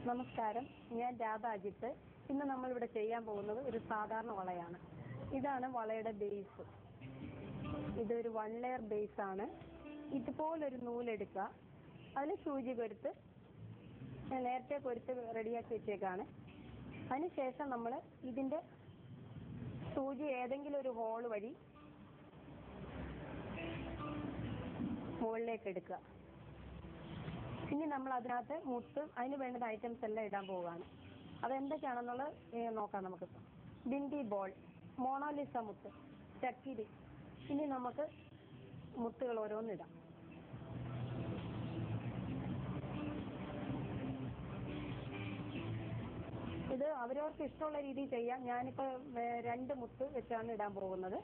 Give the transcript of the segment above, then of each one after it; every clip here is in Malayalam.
നമസ്കാരം ഞാൻ രാധ അജിത്ത് ഇന്ന് നമ്മളിവിടെ ചെയ്യാൻ പോകുന്നത് ഒരു സാധാരണ വളയാണ് ഇതാണ് വളയുടെ ബേസ് ഇതൊരു വൺ ലെയർ ബേസ് ആണ് ഇതുപോലൊരു നൂലെടുക്കുക അതിൽ സൂചി കൊരുത്ത് ഞാൻ നേരത്തെ കൊരുത്ത് റെഡിയാക്കി വെച്ചേക്കാണ് അതിനുശേഷം നമ്മൾ ഇതിന്റെ സൂചി ഏതെങ്കിലും ഒരു ഹോൾ വഴി മുകളിലേക്ക് എടുക്കുക ഇനി നമ്മൾ അതിനകത്ത് മുത്ത് അതിന് വേണ്ടുന്ന ഐറ്റംസ് എല്ലാം ഇടാൻ പോവുകയാണ് അതെന്തൊക്കെയാണെന്നുള്ളത് ഏ, നോക്കാം നമുക്ക് ബിന്ദി ബോൾ മോണോലിസ മുത്ത് ചക്കിരി ഇനി നമുക്ക് മുത്തുകൾ ഓരോന്നിടാം ഇത് അവരവർക്ക് ഇഷ്ടമുള്ള രീതിയിൽ ചെയ്യാം ഞാനിപ്പോ ഏ, രണ്ട് മുത്ത് വെച്ചാണ് ഇടാൻ പോകുന്നത്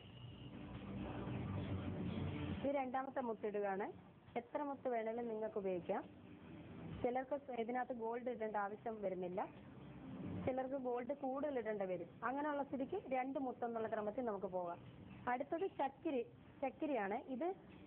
ഇത് രണ്ടാമത്തെ മുത്ത് ഇടുകയാണ് എത്ര മുത്ത് വേണമെങ്കിലും നിങ്ങൾക്ക് ഉപയോഗിക്കാം ചിലർക്ക് ഇതിനകത്ത് ഗോൾഡ് ഇടേണ്ട ആവശ്യം വരുന്നില്ല ചിലർക്ക് ഗോൾഡ് കൂടുതൽ ഇടേണ്ടി വരും അങ്ങനെയുള്ള സ്ഥിതിക്ക് രണ്ട് മുത്ത് എന്നുള്ള ക്രമത്തിൽ നമുക്ക് പോകാം അടുത്തത് ചക്കിരി ചക്കിരിയാണ് ഇത്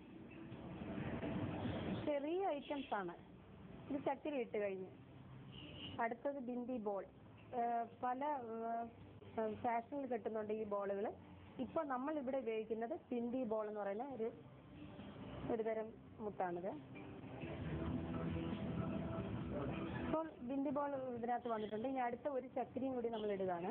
ചെറിയ ഐറ്റംസ് ആണ് ഇത് ചക്കിരി ഇട്ട് കഴിഞ്ഞ് അടുത്തത് ബിന്ദി ബോൾ ഏഹ് പല ഫാഷനിൽ കിട്ടുന്നുണ്ട് ഈ ബോളുകൾ ഇപ്പൊ നമ്മൾ ഇവിടെ ഉപയോഗിക്കുന്നത് ബിന്ദി ബോൾ എന്ന് പറയുന്ന ഒരു ഒരു തരം മുത്താണിത് ഇപ്പോൾ ബിന്ദി ബോൾ ഇതിനകത്ത് വന്നിട്ടുണ്ട് ഇനി അടുത്ത ഒരു ചക്രിയും കൂടി നമ്മൾ ഇടുകയാണ്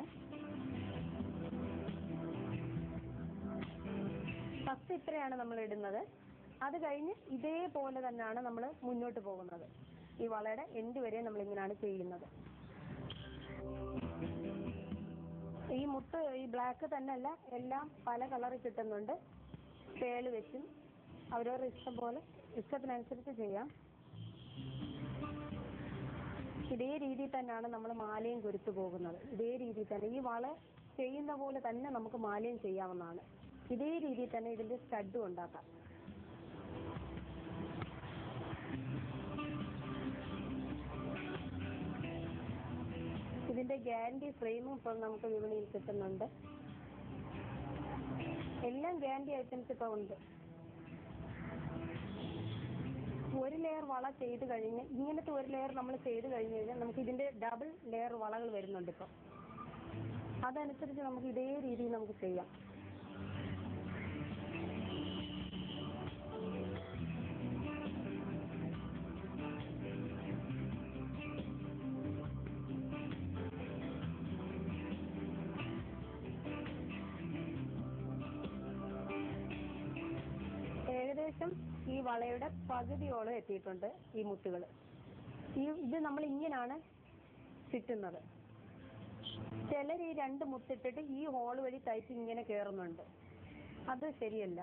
ഫസ്റ്റ് ഇത്രയാണ് നമ്മൾ ഇടുന്നത് അത് കഴിഞ്ഞ് ഇതേപോലെ തന്നെയാണ് നമ്മൾ മുന്നോട്ട് പോകുന്നത് ഈ വളയുടെ എൻഡ് വരെ നമ്മൾ ഇങ്ങനെയാണ് ചെയ്യുന്നത് ഈ മുത്ത് ഈ ബ്ലാക്ക് തന്നെയല്ല എല്ലാം പല കളറിൽ കിട്ടുന്നുണ്ട് പേള് വെച്ചും അവരവരുടെ ഇഷ്ടം പോലെ ഇഷ്ടത്തിനനുസരിച്ച് ചെയ്യാം ഇതേ രീതിയിൽ തന്നെയാണ് നമ്മൾ മാലയും കുരുത്തു പോകുന്നത് ഇതേ രീതിയിൽ തന്നെ ഈ വള ചെയ്യുന്ന പോലെ തന്നെ നമുക്ക് മാലയും ചെയ്യാവുന്നതാണ് ഇതേ രീതിയിൽ തന്നെ ഇതിന്റെ സ്റ്റഡും ഉണ്ടാക്കാം ഇതിന്റെ ഗ്യാരണ്ടി ഫ്രെയിമും ഇപ്പോൾ നമുക്ക് വിപണിയിൽ കിട്ടുന്നുണ്ട് എല്ലാം ഗ്യാരണ്ടി ഐറ്റംസ് ഇപ്പോൾ ഉണ്ട് ഒരു ലെയർ വള ചെയ്ത് കഴിഞ്ഞ് ഇങ്ങനത്തെ ഒരു ലെയർ നമ്മൾ ചെയ്ത് കഴിഞ്ഞ് കഴിഞ്ഞാൽ നമുക്ക് ഇതിന്റെ ഡബിൾ ലെയർ വളകൾ വരുന്നുണ്ട് ഇപ്പം അതനുസരിച്ച് നമുക്ക് ഇതേ രീതിയിൽ നമുക്ക് ചെയ്യാം ഏകദേശം ഈ വളയുടെ പകുതിയോളം എത്തിയിട്ടുണ്ട് ഈ മുത്തുകൾ ഈ ഇത് നമ്മൾ ഇങ്ങനെയാണ് ചുറ്റുന്നത് ചിലർ ഈ രണ്ട് മുത്തിട്ടിട്ട് ഈ ഹോൾ വഴി തയ്ച്ച് ഇങ്ങനെ കയറുന്നുണ്ട് അത് ശരിയല്ല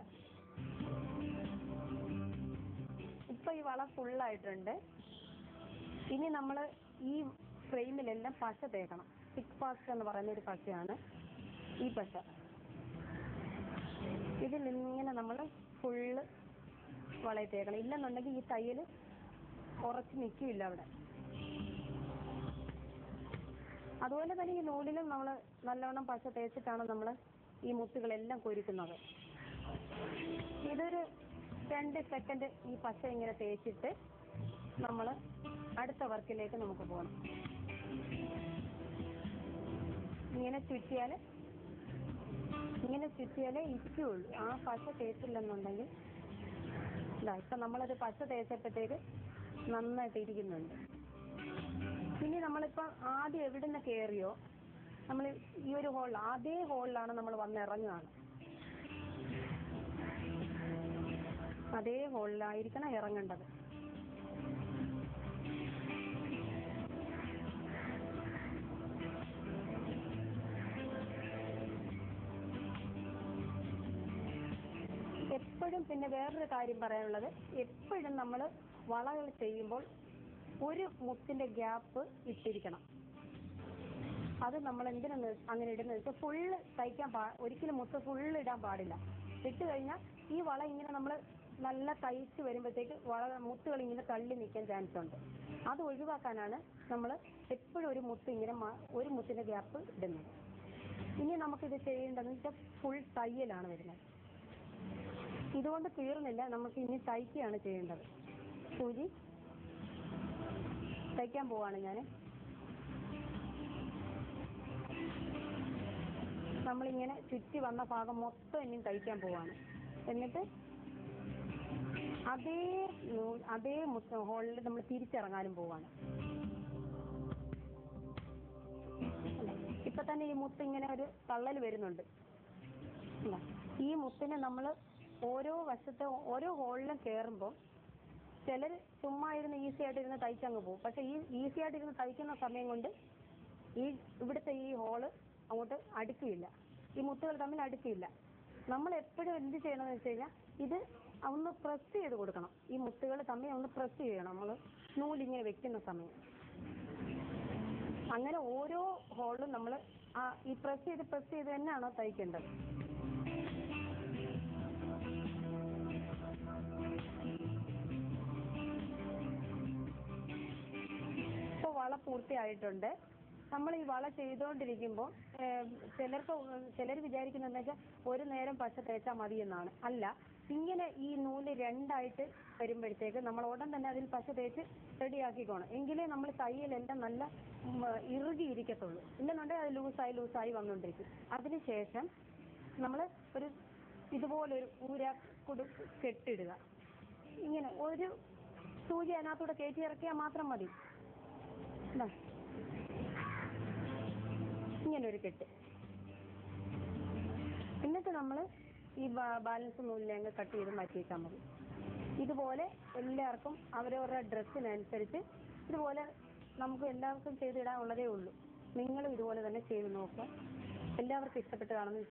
ഇപ്പൊ ഈ വള ഫുള്ളായിട്ടുണ്ട് ഇനി നമ്മൾ ഈ ഫ്രെയിമിലെല്ലാം പശ തേക്കണം തിക് പാസ്റ്റ് എന്ന് പറയുന്ന ഒരു പശയാണ് ഈ പശ ഇതിൽ ഇങ്ങനെ നമ്മൾ ഫുള്ള് വളയിൽ തേക്കണം ഇല്ലെന്നുണ്ടെങ്കിൽ ഈ തയ്യൽ ഉറച്ച് നിൽക്കില്ല അവിടെ അതുപോലെ തന്നെ ഈ നൂലിലും നമ്മൾ നല്ലവണ്ണം പശ തേച്ചിട്ടാണ് നമ്മൾ ഈ മുത്തുകളെല്ലാം കൊരുക്കുന്നത് ഇതൊരു രണ്ട് സെക്കൻഡ് ഈ പശ ഇങ്ങനെ തേച്ചിട്ട് നമ്മൾ അടുത്ത വർക്കിലേക്ക് നമുക്ക് പോകണം ഇങ്ങനെ ചുറ്റിയാൽ ഇങ്ങനെ ചുറ്റിയാലേ ഇരിക്കുള്ളൂ ആ പശ തേച്ചില്ലെന്നുണ്ടെങ്കിൽ ഇതാ ഇപ്പൊ നമ്മളത് പശ തേച്ചപ്പോഴത്തേക്ക് നന്നായിട്ട് ഇരിക്കുന്നുണ്ട് ഇനി നമ്മളിപ്പോ ആദ്യം എവിടുന്ന് കയറിയോ നമ്മൾ ഈ ഒരു ഹോളിൽ അതേ ഹോളിലാണ് നമ്മൾ വന്നിറങ്ങുകയാണ് അതേ ഹോളിലായിരിക്കണം ഇറങ്ങേണ്ടത് എപ്പോഴും പിന്നെ വേറൊരു കാര്യം പറയാനുള്ളത് എപ്പോഴും നമ്മൾ വളകൾ ചെയ്യുമ്പോൾ ഒരു മുത്തിന്റെ ഗ്യാപ്പ് ഇട്ടിരിക്കണം അത് നമ്മൾ എന്തിനാണ് അങ്ങനെ ഇടുന്നത് വെച്ചാൽ ഫുള്ള് തയ്ക്കാൻ പാ ഒരിക്കലും മുത്ത് ഫുള്ള് ഇടാൻ പാടില്ല ഇട്ട് കഴിഞ്ഞാൽ ഈ വള ഇങ്ങനെ നമ്മൾ നല്ല തയ്ച്ച് വരുമ്പോഴത്തേക്ക് വള മുത്തുകൾ ഇങ്ങനെ തള്ളി നിൽക്കാൻ ചാൻസ് ഉണ്ട് അത് ഒഴിവാക്കാനാണ് നമ്മൾ എപ്പോഴും ഒരു മുത്ത് ഇങ്ങനെ മ- ഒരു മുത്തിന്റെ ഗ്യാപ്പ് ഇടുന്നത് ഇനി നമുക്കിത് ചെയ്യേണ്ടതെന്ന് വെച്ചാൽ ഫുൾ തയ്യലാണ് വരുന്നത് ഇതുകൊണ്ട് തീർന്നില്ല നമുക്ക് ഇനി തയ്ക്കുകയാണ് ചെയ്യേണ്ടത് സൂചി തയ്ക്കാൻ പോവാണ് ഞാൻ നമ്മളിങ്ങനെ ചുറ്റി വന്ന ഭാഗം മൊത്തം ഇനിയും തയ്ക്കാൻ പോവാണ് എന്നിട്ട് അതേ നൂ- അതേ ഹോളിൽ നമ്മൾ തിരിച്ചിറങ്ങാനും പോവാണ് അല്ലേ? ഇപ്പൊ തന്നെ ഈ മുത്ത് ഇങ്ങനെ ഒരു തള്ളൽ വരുന്നുണ്ട് ഇല്ല. ഈ മുത്തിനെ നമ്മൾ ഓരോ വശത്തെ ഓരോ ഹോളിലും കയറുമ്പോൾ ചിലർ ചുമ്മാ ഇരുന്ന് ഈസി ആയിട്ട് ഇരുന്ന് തയ്ച്ചങ്ങ് പോകും പക്ഷെ ഈ ഈസി ആയിട്ട് ഇരുന്ന് തയ്ക്കുന്ന സമയം കൊണ്ട് ഈ ഇവിടുത്തെ ഈ ഹോള് അങ്ങോട്ട് അടുക്കില്ല ഈ മുത്തുകൾ തമ്മിൽ അടുക്കില്ല നമ്മൾ എപ്പോഴും എന്ത് ചെയ്യണമെന്ന് വെച്ച് കഴിഞ്ഞാൽ ഇത് ഒന്ന് പ്രസ് ചെയ്ത് കൊടുക്കണം ഈ മുത്തുകൾ തമ്മിൽ ഒന്ന് പ്രസ് ചെയ്യണം നമ്മൾ നൂലിങ്ങനെ വെക്കുന്ന സമയം അങ്ങനെ ഓരോ ഹോളിലും നമ്മൾ ആ ഈ പ്രസ് ചെയ്ത് പ്രസ് ചെയ്ത് തന്നെയാണോ തയ്ക്കേണ്ടത് ഇപ്പൊ വള പൂർത്തിയായിട്ടുണ്ട് നമ്മൾ ഈ വള ചെയ്തുകൊണ്ടിരിക്കുമ്പോൾ ചിലർക്ക് ചിലർ വിചാരിക്കുന്നത് വെച്ചാൽ ഒരു നേരം പശ തേച്ചാൽ മതി എന്നാണ് അല്ല ഇങ്ങനെ ഈ നൂല് രണ്ടായിട്ട് വരുമ്പോഴത്തേക്ക് നമ്മൾ ഉടൻ തന്നെ അതിൽ പശ തേച്ച് റെഡിയാക്കിക്കോണം എങ്കിലേ നമ്മൾ തയ്യലെല്ലാം നല്ല ഉം, ഇറുകിയിരിക്കത്തുള്ളൂ ഇല്ലെന്നുണ്ടെങ്കിൽ അത് ലൂസായി ലൂസായി വന്നുകൊണ്ടിരിക്കും അതിനുശേഷം നമ്മൾ ഒരു ഇതുപോലൊരു ഊര കുടു കെട്ടിടുക ഇങ്ങനെ ഒരു സൂചി അതിനകത്തൂടെ കയറ്റി ഇറക്കിയാൽ മാത്രം മതി ഇതാ. ഇങ്ങനെ ഒരു കെട്ട് എന്നിട്ട് നമ്മൾ ഈ ബാ- ബാലൻസ് നൂലിനെ അങ്ങ് കട്ട് ചെയ്ത് മാറ്റി വെച്ചാൽ മതി ഇതുപോലെ എല്ലാവർക്കും അവരവരുടെ ഡ്രസ്സിനനുസരിച്ച് ഇതുപോലെ നമുക്ക് എല്ലാവർക്കും ചെയ്തിടാനുള്ളതേ ഉള്ളൂ നിങ്ങളും ഇതുപോലെ തന്നെ ചെയ്ത് നോക്കുക എല്ലാവർക്കും ഇഷ്ടപ്പെട്ട് കാണുമെന്ന്